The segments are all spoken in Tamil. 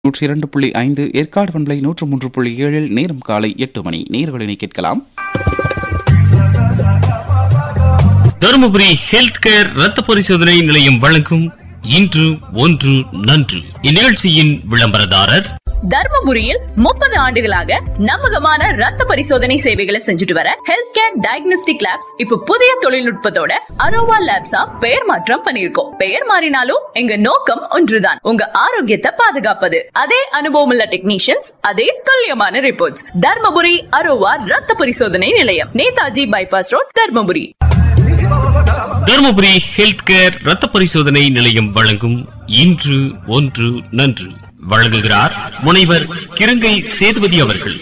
நூற்றி இரண்டு புள்ளி ஐந்து ஏற்காடு பண்பலை நூற்று மூன்று புள்ளி ஏழில் நேரம் காலை எட்டு மணி நேர்களினை கேட்கலாம் தருமபுரி ஹெல்த் கேர் ரத்த பரிசோதனை நிலையம் வழங்கும் இன்று ஒன்று நன்று இந்நிகழ்ச்சியின் விளம்பரதாரர் தர்மபுரியில் முப்பது ஆண்டுகளாக நம்பகமான ரத்த பரிசோதனை சேவைகளை செஞ்சுட்டு வர ஹெல்த் கேர் டயக்னோஸ்டிக் லேப்ஸ் இப்ப புதிய தொழில்நுட்பத்தோட அரோவா லேப்ஸா பெயர் மாற்றம் பண்ணிருக்கோம் பெயர் மாறினாலும் எங்க நோக்கம் ஒன்றுதான் உங்க ஆரோக்கியத்தை பாதுகாப்பது அதே அனுபவம் உள்ள டெக்னீஷியன்ஸ் அதே துல்லியமான ரிப்போர்ட்ஸ் தர்மபுரி அரோவா ரத்த பரிசோதனை நிலையம் Netaji bypass road Dharmapuri Dharmapuri health care ரத்த பரிசோதனை நிலையம் வழங்கும் இன்று ஒன்று நன்று வழங்குகிறார் முனைவர் கிருங்கை சேதுபதி அவர்கள்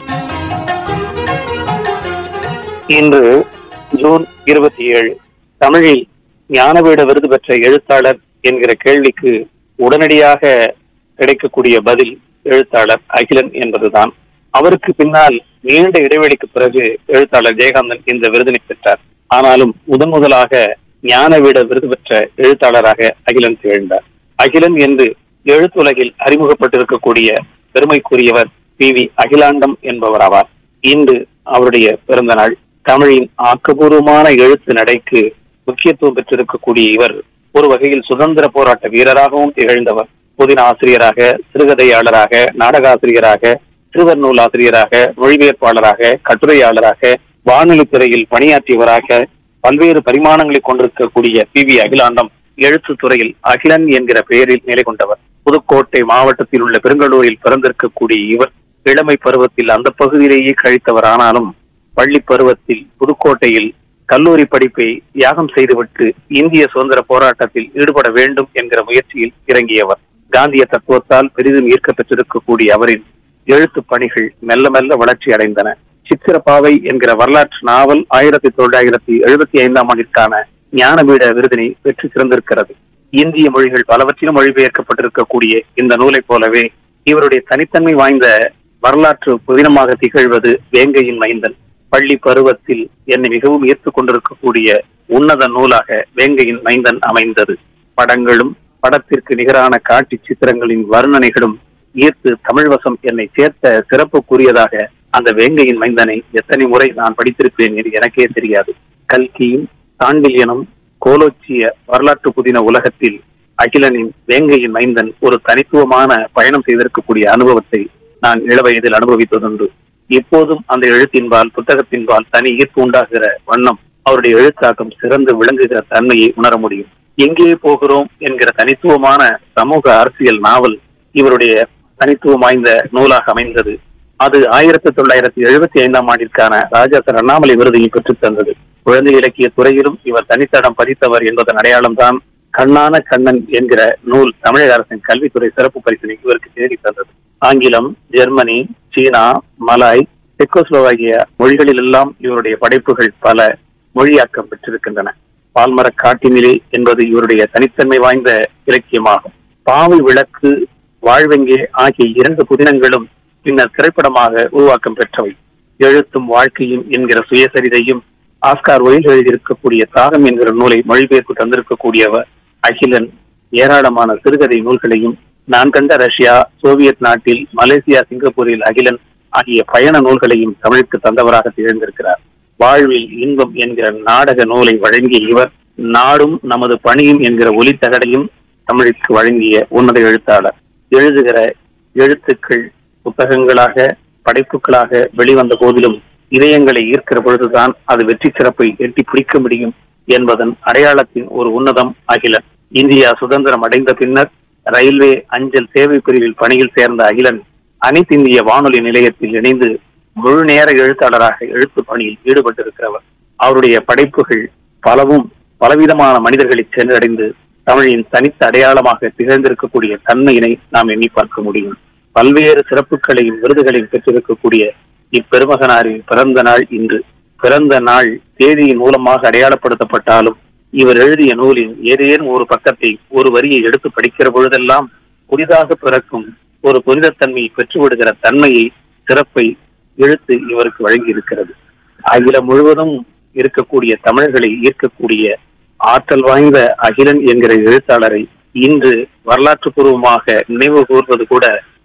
இன்று ஜூன் இருபத்தி ஏழு தமிழில் ஞானபீட விருது பெற்ற எழுத்தாளர் என்கிற கேள்விக்கு உடனடியாக கிடைக்கக்கூடிய பதில் எழுத்தாளர் அகிலன் என்பதுதான் அவருக்கு பின்னால் நீண்ட இடைவெளிக்கு பிறகு எழுத்தாளர் ஜெயகாந்தன் இந்த விருதினை பெற்றார் ஆனாலும் முதன் முதலாக ஞானபீட விருது பெற்ற எழுத்தாளராக அகிலன் திகழ்ந்தார் அகிலன் என்று எழுத்துலகில் அறிமுகப்பட்டிருக்கக்கூடிய பெருமைக்குரியவர் பி வி அகிலாண்டம் என்பவர் ஆவார் இன்று அவருடைய பிறந்த நாள் தமிழின் ஆக்கபூர்வமான எழுத்து நடைக்கு முக்கியத்துவம் பெற்றிருக்கக்கூடிய இவர் ஒரு வகையில் சுதந்திர போராட்ட வீரராகவும் திகழ்ந்தவர் புதின ஆசிரியராக சிறுகதையாளராக நாடகாசிரியராக சிறுவர் நூல் ஆசிரியராக மொழிபெயர்ப்பாளராக கட்டுரையாளராக வானொலி துறையில் பணியாற்றியவராக பல்வேறு பரிமாணங்களை கொண்டிருக்கக்கூடிய பி வி அகிலாண்டம் எழுத்து துறையில் அகிலன் என்கிற பெயரில் நிலை கொண்டவர் புதுக்கோட்டை மாவட்டத்தில் உள்ள பெருங்கலூரில் பிறந்திருக்கக்கூடிய இவர் இளமை பருவத்தில் அந்த பகுதியிலேயே கழித்தவர் ஆனாலும் பள்ளி பருவத்தில் புதுக்கோட்டையில் கல்லூரி படிப்பை யாகம் செய்துவிட்டு இந்திய சுதந்திர போராட்டத்தில் ஈடுபட வேண்டும் என்கிற முயற்சியில் இறங்கியவர் காந்திய தத்துவத்தால் பெரிதும் ஈர்க்க பெற்றிருக்கக்கூடிய அவரின் எழுத்து பணிகள் மெல்ல மெல்ல வளர்ச்சி அடைந்தன சித்திரப்பாவை என்கிற வரலாற்று நாவல் ஆயிரத்தி தொள்ளாயிரத்தி எழுபத்தி ஐந்தாம் ஆண்டிற்கான ஞானபீட விருதினை பெற்று சிறந்திருக்கிறது இந்திய மொழிகள் பலவற்றிலும் மொழிபெயர்க்கப்பட்டிருக்கக்கூடிய இந்த நூலைப் போலவே இவருடைய தனித்தன்மை வாய்ந்த வரலாற்று புதினமாக திகழ்வது வேங்கையின் மைந்தன் பள்ளி பருவத்தில் என்னை மிகவும் ஈர்த்து கொண்டிருக்கக்கூடிய உன்னத நூலாக வேங்கையின் மைந்தன் அமைந்தது படங்களும் படத்திற்கு நிகரான காட்சி சித்திரங்களின் வர்ணனைகளும் ஈர்த்து தமிழ் வசம் என்னை சேர்த்த சிறப்புக்குரியதாக அந்த வேங்கையின் மைந்தனை எத்தனை முறை நான் படித்திருப்பேன் என்று எனக்கே தெரியாது கல்கியும் சாண்டில்யனும் கோலோச்சிய வரலாற்று புதின உலகத்தில் அகிலனின் வேங்கையின் மைந்தன் ஒரு தனித்துவமான பயணம் செய்திருக்கக்கூடிய அனுபவத்தை நான் இளவயதில் அனுபவித்ததுண்டு இப்போதும் அந்த எழுத்தின்பால் புத்தகத்தின்பால் தனி ஈர்ப்பு உண்டாகிற வண்ணம் அவருடைய எழுத்தாக்கம் சிறந்து விளங்குகிற தன்மையை உணர முடியும் எங்கே போகிறோம் என்கிற தனித்துவமான சமூக அரசியல் நாவல் இவருடைய தனித்துவம் வாய்ந்த நூலாக அமைந்தது அது ஆயிரத்தி தொள்ளாயிரத்தி எழுபத்தி ஐந்தாம் ஆண்டிற்கான ராஜாசர் அண்ணாமலை விருதையும் பெற்றுத் தந்தது குழந்தை இலக்கிய துறையிலும் இவர் தனித்தடம் பதித்தவர் என்பதன் அடையாளம்தான் கண்ணான கண்ணன் என்கிற நூல் தமிழக அரசின் கல்வித்துறை சிறப்பு பரிசினை இவருக்கு தேடி தந்தது ஆங்கிலம் ஜெர்மனி சீனா மலாய் செக்கோஸ்லோவாகிய மொழிகளிலெல்லாம் இவருடைய படைப்புகள் பல மொழியாக்கம் பெற்றிருக்கின்றன பால்மர காட்டினிலே என்பது இவருடைய தனித்தன்மை வாய்ந்த இலக்கியமாகும் பாவை விளக்கு வாழ்வெங்கே ஆகிய இரண்டு புதினங்களும் பின்னர் திரைப்படமாக உருவாக்கம் பெற்றவை எழுத்தும் வாழ்க்கையும் என்கிற சுயசரிதையும் ஆஸ்கார் ஒயில் எழுதியிருக்கக்கூடிய தாகம் என்கிற நூலை மொழிபெயர்ப்பு தந்திருக்கக்கூடியவர் அகிலன் ஏராளமான சிறுகதை நூல்களையும் நான் கண்ட ரஷ்யா சோவியத் நாட்டில் மலேசியா சிங்கப்பூரில் அகிலன் ஆகிய பயண நூல்களையும் தமிழுக்கு தந்தவராக திகழ்ந்திருக்கிறார் வாழ்வில் இன்பம் என்கிற நாடக நூலை வழங்கிய இவர் நாடும் நமது பணியும் என்கிற ஒலித்தகடையும் தமிழுக்கு வழங்கிய உன்னத எழுத்தாளர் எழுதுகிற எழுத்துக்கள் புத்தகங்களாக படைப்புகளாக வெளிவந்த போதிலும் இதயங்களை ஈர்க்கிற பொழுதுதான் அது வெற்றி சிறப்பை எட்டி பிடிக்க முடியும் என்பதன் அடையாளத்தின் ஒரு உன்னதம் அகிலன் இந்தியா சுதந்திரம் அடைந்த பின்னர் ரயில்வே அஞ்சல் சேவை பிரிவில் பணியில் சேர்ந்த அகிலன் அனைத்திந்திய வானொலி நிலையத்தில் இணைந்து முழு நேர எழுத்தாளராக எழுத்து பணியில் ஈடுபட்டிருக்கிறவர் அவருடைய படைப்புகள் பலவும் பலவிதமான மனிதர்களை சென்றடைந்து தமிழின் தனித்த அடையாளமாக திகழ்ந்திருக்கக்கூடிய தன்மையினை நாம் எண்ணி பார்க்க முடியும் பல்வேறு சிறப்புகளையும் விருதுகளையும் பெற்றிருக்கக்கூடிய இப்பெருமகனாரின் பிறந்த நாள் இன்று பிறந்த நாள் தேதியின் மூலமாக அடையாளப்படுத்தப்பட்டாலும் இவர் எழுதிய நூலின் ஏதேனும் ஒரு பக்கத்தை ஒரு வரியை எடுத்து படிக்கிற பொழுதெல்லாம் புதிதாக பிறக்கும் ஒரு புனிதத்தன்மையை பெற்றுவிடுகிற தன்மையை சிறப்பை எழுத்து இவருக்கு வழங்கி இருக்கிறது அகிலம் முழுவதும் இருக்கக்கூடிய தமிழர்களை ஈர்க்கக்கூடிய ஆற்றல் வாய்ந்த அகிலன் என்கிற எழுத்தாளரை இன்று வரலாற்று பூர்வமாக நினைவு கூர்வது கூட